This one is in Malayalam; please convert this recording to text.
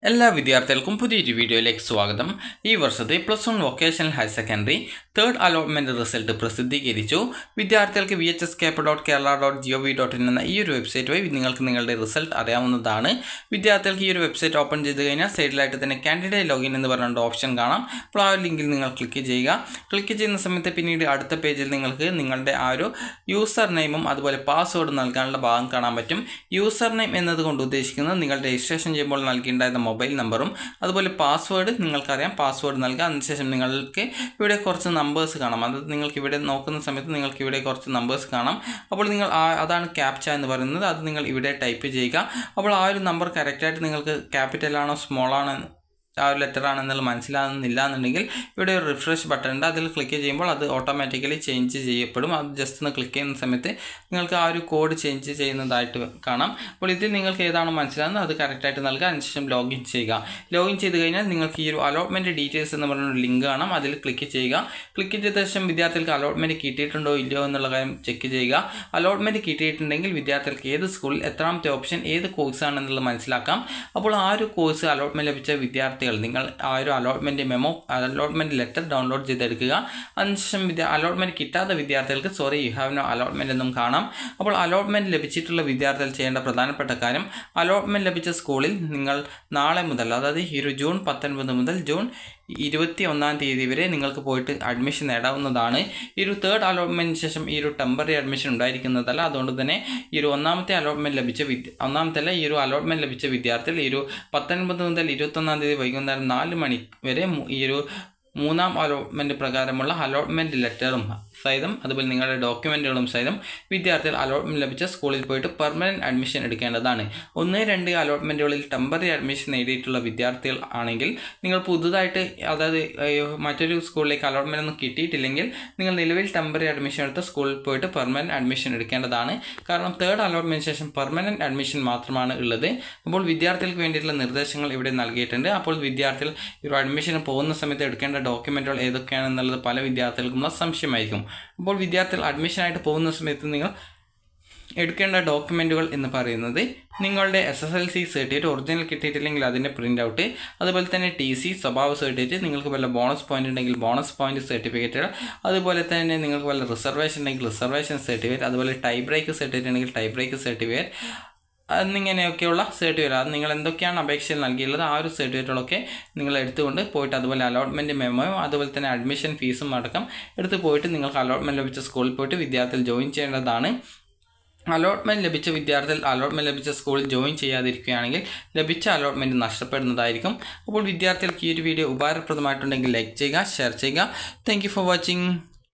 എല്ലാ വിദ്യാർത്ഥികൾക്കും പുതിയൊരു വീഡിയോയിലേക്ക് സ്വാഗതം ഈ വർഷത്തെ plus one vocational higher secondary third allotment result പ്രസിദ്ധീകരിച്ചു വിദ്യാർത്ഥികൾക്ക് V H S cap dot Kerala dot GO V dot in എന്ന ഈ ഒരു വെബ്സൈറ്റ് വഴി നിങ്ങൾക്ക് നിങ്ങളുടെ റിസൾട്ട് അറിയാവുന്നതാണ് വിദ്യാർത്ഥികൾക്ക് ഈ ഒരു വെബ്സൈറ്റ് ഓപ്പൺ ചെയ്ത് കഴിഞ്ഞാൽ സൈഡിലായിട്ട് തന്നെ കാൻഡിഡേറ്റ് ലോഗിൻ എന്ന് പറഞ്ഞുകൊണ്ട് ഓപ്ഷൻ കാണാം അപ്പോൾ ആ ഒരു ലിങ്കിൽ നിങ്ങൾ ക്ലിക്ക് ചെയ്യുക ക്ലിക്ക് ചെയ്യുന്ന സമയത്ത് പിന്നീട് അടുത്ത പേജിൽ നിങ്ങൾക്ക് നിങ്ങളുടെ ആ ഒരു യൂസർ നെയിമും അതുപോലെ പാസ്വേഡ് നൽകാനുള്ള ഭാഗം കാണാൻ പറ്റും യൂസർ നെയിം എന്നതുകൊണ്ട് ഉദ്ദേശിക്കുന്നത് നിങ്ങൾ രജിസ്ട്രേഷൻ ചെയ്യുമ്പോൾ നൽകിയിട്ടുണ്ടായിരുന്ന മൊബൈൽ നമ്പറും അതുപോലെ പാസ്വേഡ് നിങ്ങൾക്കറിയാം പാസ്വേഡ് നൽകുക അതിനുശേഷം നിങ്ങൾക്ക് ഇവിടെ കുറച്ച് നമ്പേഴ്സ് കാണാം അത് നിങ്ങൾക്ക് ഇവിടെ നോക്കുന്ന സമയത്ത് നിങ്ങൾക്ക് ഇവിടെ കുറച്ച് നമ്പേഴ്സ് കാണാം അപ്പോൾ നിങ്ങൾ ആ- അതാണ് ക്യാപ്ച എന്ന് പറയുന്നത് അത് നിങ്ങൾ ഇവിടെ ടൈപ്പ് ചെയ്യുക അപ്പോൾ ആ ഒരു നമ്പർ കറക്റ്റായിട്ട് നിങ്ങൾക്ക് ക്യാപിറ്റൽ ആണോ സ്മോൾ ആണോ ആ ഒരു ലെറ്റർ ആണെന്നുള്ളത് മനസ്സിലാകുന്നില്ല എന്നുണ്ടെങ്കിൽ ഇവിടെ ഒരു റിഫ്രഷ് ബട്ടൺ ഉണ്ട് അതിൽ ക്ലിക്ക് ചെയ്യുമ്പോൾ അത് ഓട്ടോമാറ്റിക്കലി ചേഞ്ച് ചെയ്യപ്പെടും അത് ജസ്റ്റ് ഒന്ന് ക്ലിക്ക് ചെയ്യുന്ന സമയത്ത് നിങ്ങൾക്ക് ആ ഒരു കോഡ് ചേഞ്ച് ചെയ്യുന്നതായിട്ട് കാണാം അപ്പോൾ ഇതിൽ നിങ്ങൾക്ക് ഏതാണോ മനസ്സിലാകുന്നത് അത് കറക്റ്റായിട്ട് നൽകുക അതിനുശേഷം ലോഗിൻ ചെയ്യുക ലോഗിൻ ചെയ്ത് കഴിഞ്ഞാൽ നിങ്ങൾക്ക് ഈ ഒരു അലോട്ട്മെൻറ്റ് ഡീറ്റെയിൽസ് എന്ന് പറഞ്ഞ ഒരു ലിങ്ക് കാണാം അതിൽ ക്ലിക്ക് ചെയ്യുക ക്ലിക്ക് ചെയ്ത ശേഷം വിദ്യാർത്ഥികൾക്ക് അലോട്ട്മെൻറ്റ് കിട്ടിയിട്ടുണ്ടോ ഇല്ലയോ എന്നുള്ള കാര്യം ചെക്ക് ചെയ്യുക അലോട്ട്മെൻറ്റ് കിട്ടിയിട്ടുണ്ടെങ്കിൽ വിദ്യാർത്ഥികൾക്ക് ഏത് സ്കൂളിൽ എത്രാമത്തെ ഓപ്ഷൻ ഏത് കോഴ്സാണെന്നുള്ളത് മനസ്സിലാക്കാം അപ്പോൾ ആ ഒരു കോഴ്സ് അലോട്ട്മെൻറ്റ് ലഭിച്ച വിദ്യാർത്ഥികൾ നിങ്ങൾ ആ ഒരു allotment memo allotment letter download ചെയ്തെടുക്കുക അതിനുശേഷം വിദ്യ അലോട്ട്മെൻറ്റ് കിട്ടാത്ത വിദ്യാർത്ഥികൾക്ക് sorry you have no allotment എന്നും കാണാം അപ്പോൾ അലോട്ട്മെൻറ്റ് ലഭിച്ചിട്ടുള്ള വിദ്യാർത്ഥികൾ ചെയ്യേണ്ട പ്രധാനപ്പെട്ട കാര്യം അലോട്ട്മെൻറ്റ് ലഭിച്ച സ്കൂളിൽ നിങ്ങൾ നാളെ മുതൽ അതായത് ഈ ഒരു ജൂൺ പത്തൊൻപത് മുതൽ ജൂൺ ഇരുപത്തി ഒന്നാം തീയതി വരെ നിങ്ങൾക്ക് പോയിട്ട് അഡ്മിഷൻ നേടാവുന്നതാണ് ഈ ഒരു തേർഡ് അലോട്ട്മെൻറ്റിന് ശേഷം ഈ ഒരു ടെമ്പററി അഡ്മിഷൻ ഉണ്ടായിരിക്കുന്നതല്ല അതുകൊണ്ട് തന്നെ ഈ ഒരു ഒന്നാമത്തെ അലോട്ട്മെൻറ്റ് ലഭിച്ച വിദ്യ ഒന്നാമത്തെ അല്ല ഈ ഒരു അലോട്ട്മെൻറ്റ് ലഭിച്ച വിദ്യാർത്ഥികൾ ഈ ഒരു പത്തൊൻപത് മുതൽ ഇരുപത്തൊന്നാം തീയതി വൈകുന്നേരം നാല് മണി വരെ മു- ഈ ഒരു മൂന്നാം അലോട്ട്മെൻറ്റ് പ്രകാരമുള്ള അലോട്ട്മെൻറ്റ് ലെറ്ററും സഹിതം അതുപോലെ നിങ്ങളുടെ ഡോക്യുമെൻറ്റുകളും സഹിതം വിദ്യാർത്ഥികൾ അലോട്ട്മെൻറ്റ് ലഭിച്ച സ്കൂളിൽ പോയിട്ട് പെർമനൻറ്റ് അഡ്മിഷൻ എടുക്കേണ്ടതാണ് ഒന്ന് രണ്ട് അലോട്ട്മെൻറ്റുകളിൽ ടെമ്പററി അഡ്മിഷൻ നേടിയിട്ടുള്ള വിദ്യാർത്ഥികൾ ആണെങ്കിൽ നിങ്ങൾ പുതുതായിട്ട് അതായത് ഏഹ്, മറ്റൊരു സ്കൂളിലേക്ക് അലോട്ട്മെൻറ്റ് ഒന്നും കിട്ടിയിട്ടില്ലെങ്കിൽ നിങ്ങൾ നിലവിൽ ടെമ്പററി അഡ്മിഷൻ എടുത്ത സ്കൂളിൽ പോയിട്ട് പെർമനൻറ്റ് അഡ്മിഷൻ എടുക്കേണ്ടതാണ് കാരണം തേർഡ് അലോട്ട്മെൻറ്റ് ശേഷം പെർമനൻറ്റ് അഡ്മിഷൻ മാത്രമാണ് ഉള്ളത് അപ്പോൾ വിദ്യാർത്ഥികൾക്ക് വേണ്ടിയിട്ടുള്ള നിർദ്ദേശങ്ങൾ ഇവിടെ നൽകിയിട്ടുണ്ട് അപ്പോൾ വിദ്യാർത്ഥികൾ ഈ ഒരു അഡ്മിഷന് പോകുന്ന സമയത്ത് എടുക്കേണ്ട ഡോക്യുമെൻറ്റുകൾ ഏതൊക്കെയാണെന്നുള്ളത് പല വിദ്യാർത്ഥികൾക്കുള്ള സംശയമായിരിക്കും അപ്പോൾ വിദ്യാർത്ഥികൾ അഡ്മിഷനായിട്ട് പോകുന്ന സമയത്ത് നിങ്ങൾ എടുക്കേണ്ട ഡോക്യുമെൻറ്റുകൾ എന്ന് പറയുന്നത് നിങ്ങളുടെ S S L C certificate original കിട്ടിയിട്ടില്ലെങ്കിൽ അതിൻ്റെ പ്രിൻ്റ് ഔട്ട് അതുപോലെ തന്നെ ടി സി സ്വഭാവ സർട്ടിഫിക്കറ്റ് നിങ്ങൾക്ക് വല്ല ബോണസ് പോയിന്റ് ഉണ്ടെങ്കിൽ ബോണസ് പോയിന്റ് സർട്ടിഫിക്കറ്റുകൾ അതുപോലെ തന്നെ നിങ്ങൾക്ക് വല്ല റിസർവേഷൻ ഉണ്ടെങ്കിൽ റിസർവേഷൻ സർട്ടിഫിക്കറ്റ് അതുപോലെ ടൈ ബ്രേക്ക് സർട്ടിഫിക്കറ്റ് ഉണ്ടെങ്കിൽ ടൈ ബ്രേക്ക് സർട്ടിഫിക്കറ്റ് എന്നിങ്ങനെയൊക്കെയുള്ള സർട്ടിഫിക്കറ്റ് അത് നിങ്ങൾ എന്തൊക്കെയാണ് അപേക്ഷയിൽ നൽകിയുള്ളത് ആ ഒരു സർട്ടിഫിക്കറ്റുകളൊക്കെ നിങ്ങൾ എടുത്തുകൊണ്ട് പോയിട്ട് അതുപോലെ അലോട്ട്മെൻറ്റ് മെമ്മോയും അതുപോലെ തന്നെ അഡ്മിഷൻ ഫീസും അടക്കം എടുത്ത് പോയിട്ട് നിങ്ങൾക്ക് അലോട്ട്മെൻറ്റ് ലഭിച്ച സ്കൂളിൽ പോയിട്ട് വിദ്യാർത്ഥികൾ ജോയിൻ ചെയ്യേണ്ടതാണ് അലോട്ട്മെൻറ്റ് ലഭിച്ച വിദ്യാർത്ഥികൾ അലോട്ട്മെൻറ്റ് ലഭിച്ച സ്കൂളിൽ ജോയിൻ ചെയ്യാതിരിക്കുകയാണെങ്കിൽ ലഭിച്ച അലോട്ട്മെൻറ്റ് നഷ്ടപ്പെടുന്നതായിരിക്കും അപ്പോൾ വിദ്യാർത്ഥികൾക്ക് ഈ ഒരു വീഡിയോ ഉപകാരപ്രദമായിട്ടുണ്ടെങ്കിൽ ലൈക്ക് ചെയ്യുക ഷെയർ ചെയ്യുക താങ്ക് ഫോർ വാച്ചിങ്